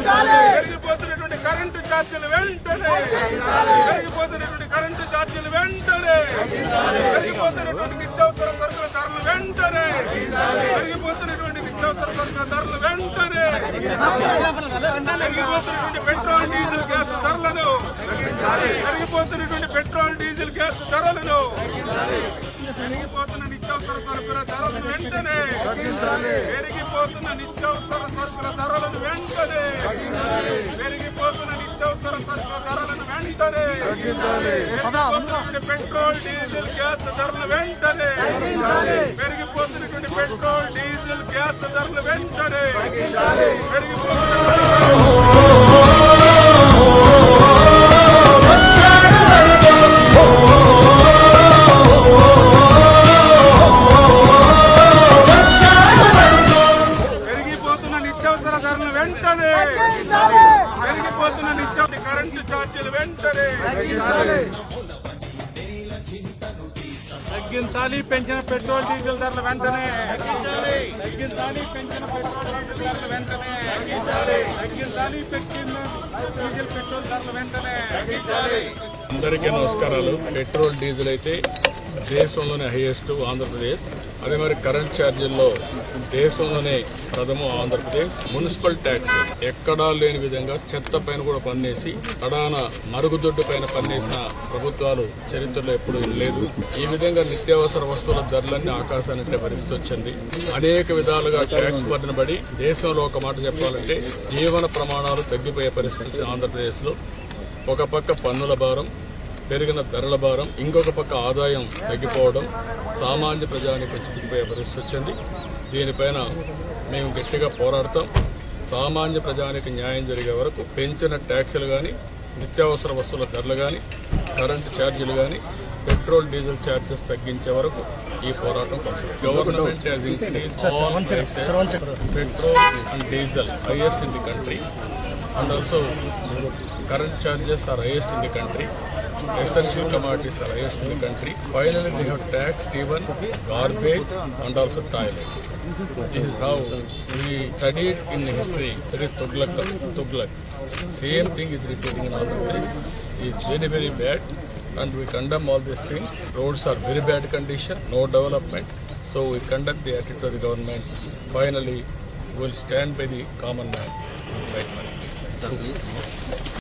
పెరిగిపోతున్నటువంటి current ఛార్జీలు వెంటనే పెరిగిపోతున్నటువంటి current ఛార్జీలు వెంటనే పెరిగిపోతున్నటువంటి నిత్యావసర సరుకుల ధరలు వెంటనే పెరిగిపోతున్నటువంటి నిత్యావసర సరుకుల ధరలు వెంటనే పెరిగిపోతున్నటువంటి పెట్రోల్ డీజిల్ గ్యాస్ ధరలను పెరిగిపోతున్నటువంటి పెట్రోల్ డీజిల్ గ్యాస్ ధరలను పెరిగిపోతున్న నిత్యావసర సరుకుల ధరలను వెంటనే పెరిగిపోతున్న నిత్యావసర సరుకుల ధరలను వెంటనే పెరిగిపోతున్న నిత్యావసర సరుకుల ధరలను వెంటనే పెరిగిపోతున్నటువంటి పెట్రోల్ డీజిల్ గ్యాస్ ధరలు వెంటనే పెరిగిపోతున్నటువంటి పెట్రోల్ డీజిల్ గ్యాస్ ధరలు వెంటనే పెరిగిపోతున్న పెరిగిపోతున్న నిత్యావసర ధరలు వెంటనే పెరిగిపోతున్న నిత్యావసర కరెంటు ఛార్జీలు వెంటనే తగ్గించాలి పెంచిన పెట్రోల్ డీజిల్ ధరలు వెంటనే తగ్గించాలి పెంచిన పెట్రోల్ డీజిల్ ధరలు వెంటనే తగ్గించాలి పెంచిన డీజిల్ పెట్రోల్ ధరలు వెంటనే అందరికీ నమస్కారాలు పెట్రోల్ డీజిల్ అయితే దేశంలోనే హైయెస్ట్ ఆంధ్రప్రదేశ్ అదే మరి కరెంట్ ఛార్జీల్లో దేశంలోనే ప్రథమం ఆంధ్రప్రదేశ్ మున్సిపల్ ట్యాక్స్ ఎక్కడా లేని విధంగా చెత్త పైన కూడా పన్నేసి కడాన మరుగుదొడ్డు పైన పన్నేసిన ప్రభుత్వాలు చరిత్రలో ఎప్పుడూ లేదు ఈ విధంగా నిత్యావసర వస్తువుల ధరలన్నీ ఆకాశానికి పరిస్థితి వచ్చింది అనేక విధాలుగా ట్యాక్స్ బర్డన పడి దేశంలో ఒక మాట చెప్పాలంటే జీవన ప్రమాణాలు తగ్గిపోయే పరిస్థితి ఆంధ్రప్రదేశ్ లో ఒక పక్క పన్నుల భారం పెరిగిన ధరల భారం ఇంకొక పక్క ఆదాయం తగ్గిపోవడం సామాన్య ప్రజానికి చిక్కిపోయే పరిస్థితి వచ్చింది దీనిపైన మేము గట్టిగా పోరాడతాం సామాన్య ప్రజానికి న్యాయం జరిగే వరకు పెంచిన ట్యాక్సులు గాని నిత్యావసర వస్తువుల ధరలు గాని కరెంటు ఛార్జీలు గాని పెట్రోల్ డీజిల్ ఛార్జెస్ తగ్గించే వరకు ఈ పోరాటం కొనసాగుతుంది government has increased all prices, petrol and diesel highest in the country and also current charges are highest in the country. Essential commodities are highest in the country. Finally, they have taxed even garbage and also toilet. This is how we studied in history. There is Tughlaq. Tughlaq. Same thing is repeating in Andhra Pradesh. It's very, very bad. And we condemn all these things. Roads are very bad condition, no development. So we conduct the attitude of the government. Finally, we will stand by the common man and fight for it.